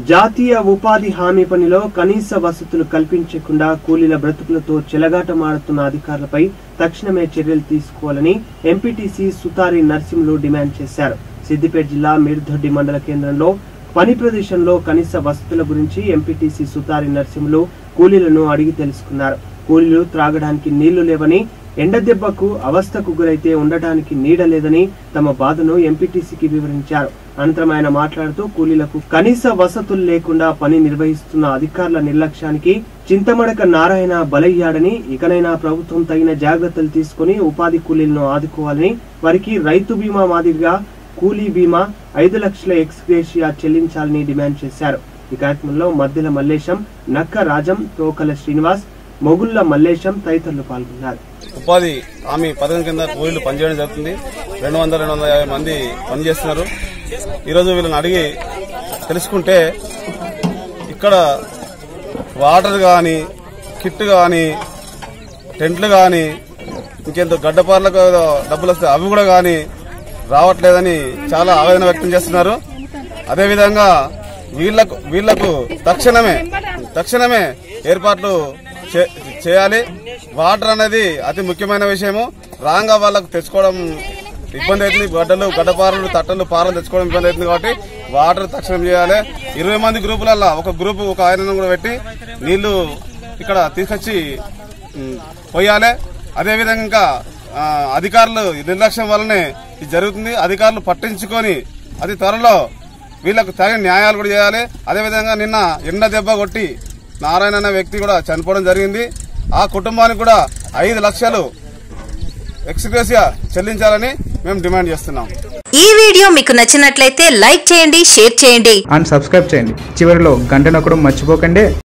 జాతీయ ఉపాధి హామీ పనిలో కనీస వసతులు కల్పించకుండా కూలీల బ్రతుకులతో చెలగాటమాడుతున్న అధికారులపై తక్షణమే చర్యలు తీసుకోవాలని ఎంపీటీసీ సుతారి నర్సింహులు డిమాండ్ చేశారు సిద్దిపేట జిల్లా మిర్దొడ్డి మండల కేంద్రంలో పని ప్రదేశంలో కనీస వసతుల గురించి ఎంపీటీసీ సుతారి నర్సింహులు కూలీలను అడిగి తెలుసుకున్నారు కూలీలు త్రాగడానికి నీళ్లు లేవని ఎండ దెబ్బకు అవస్థకు గురైతే ఉండటానికి నీడ లేదని తమ బాధను ఎంపీటీసీకి వివరించారు అనంతరం ఆయన మాట్లాడుతూ కూలీలకు కనీస వసతులు లేకుండా పని నిర్వహిస్తున్న అధికారుల నిర్లక్ష్యానికి చింతమడక నారాయణ బలయ్యాడని ఇకనైనా ప్రభుత్వం తగిన జాగ్రత్తలు తీసుకుని ఉపాధి కూలీలను ఆదుకోవాలని వారికి రైతు బీమా మాదిరిగా కూలీ బీమా ఐదు లక్షల ఎక్స్గ్రేషియా చెల్లించాలని డిమాండ్ చేశారు ఈ కార్యక్రమంలో మద్దెల మల్లేశం నక్క రాజం తోకల శ్రీనివాస్ మొగుళ్ల మల్లేశం తదితరులు పాల్గొన్నారు ఉపాధి హామీ పథకం కింద కూలీలు పనిచేయడం జరుగుతుంది రెండు వందల రెండు వందల యాభై మంది పనిచేస్తున్నారు ఈరోజు వీళ్ళని అడిగి తెలుసుకుంటే ఇక్కడ వాటర్ కానీ కిట్ కానీ టెంట్లు కానీ ఇంకెంతో గడ్డపార్లకు ఏదో డబ్బులు వస్తాయి అవి కూడా కానీ రావట్లేదని చాలా ఆవేదన వ్యక్తం చేస్తున్నారు అదేవిధంగా వీళ్లకు వీళ్లకు తక్షణమే తక్షణమే ఏర్పాట్లు చే- చేయాలి వాటర్ అనేది అతి ముఖ్యమైన విషయము రాంగా వాళ్ళకు తెచ్చుకోవడం ఇబ్బంది అవుతుంది గడ్డలు గడ్డపారలు తట్టలు పారలు తెచ్చుకోవడం ఇబ్బంది అవుతుంది కాబట్టి వాటర్ తక్షణం చేయాలి ఇరవై మంది గ్రూపులల్లో ఒక గ్రూపు ఒక ఆయనను కూడా పెట్టి నీళ్లు ఇక్కడ తీసుకొచ్చి ఉమ్, పోయాలి అదేవిధంగా ఇంకా ఆ, అధికారులు నిర్లక్ష్యం వల్లనే ఇది జరుగుతుంది అధికారులు పట్టించుకొని అతి త్వరలో వీళ్ళకు తగిన న్యాయాలు కూడా చేయాలి అదేవిధంగా నిన్న ఎండ దెబ్బ కొట్టి నారాయణ అనే వ్యక్తి కూడా చనిపోవడం జరిగింది ఆ కుటుంబానికి కూడా ఐదు లక్షలు ఎక్స్గ్రేసియా చెల్లించాలని మేము డిమాండ్ చేస్తున్నాం ఈ వీడియో మీకు నచ్చినట్లయితే లైక్ చేయండి షేర్ చేయండి అండ్ సబ్స్క్రైబ్ చేయండి చివరిలో గంట నొక్కడం మర్చిపోకండి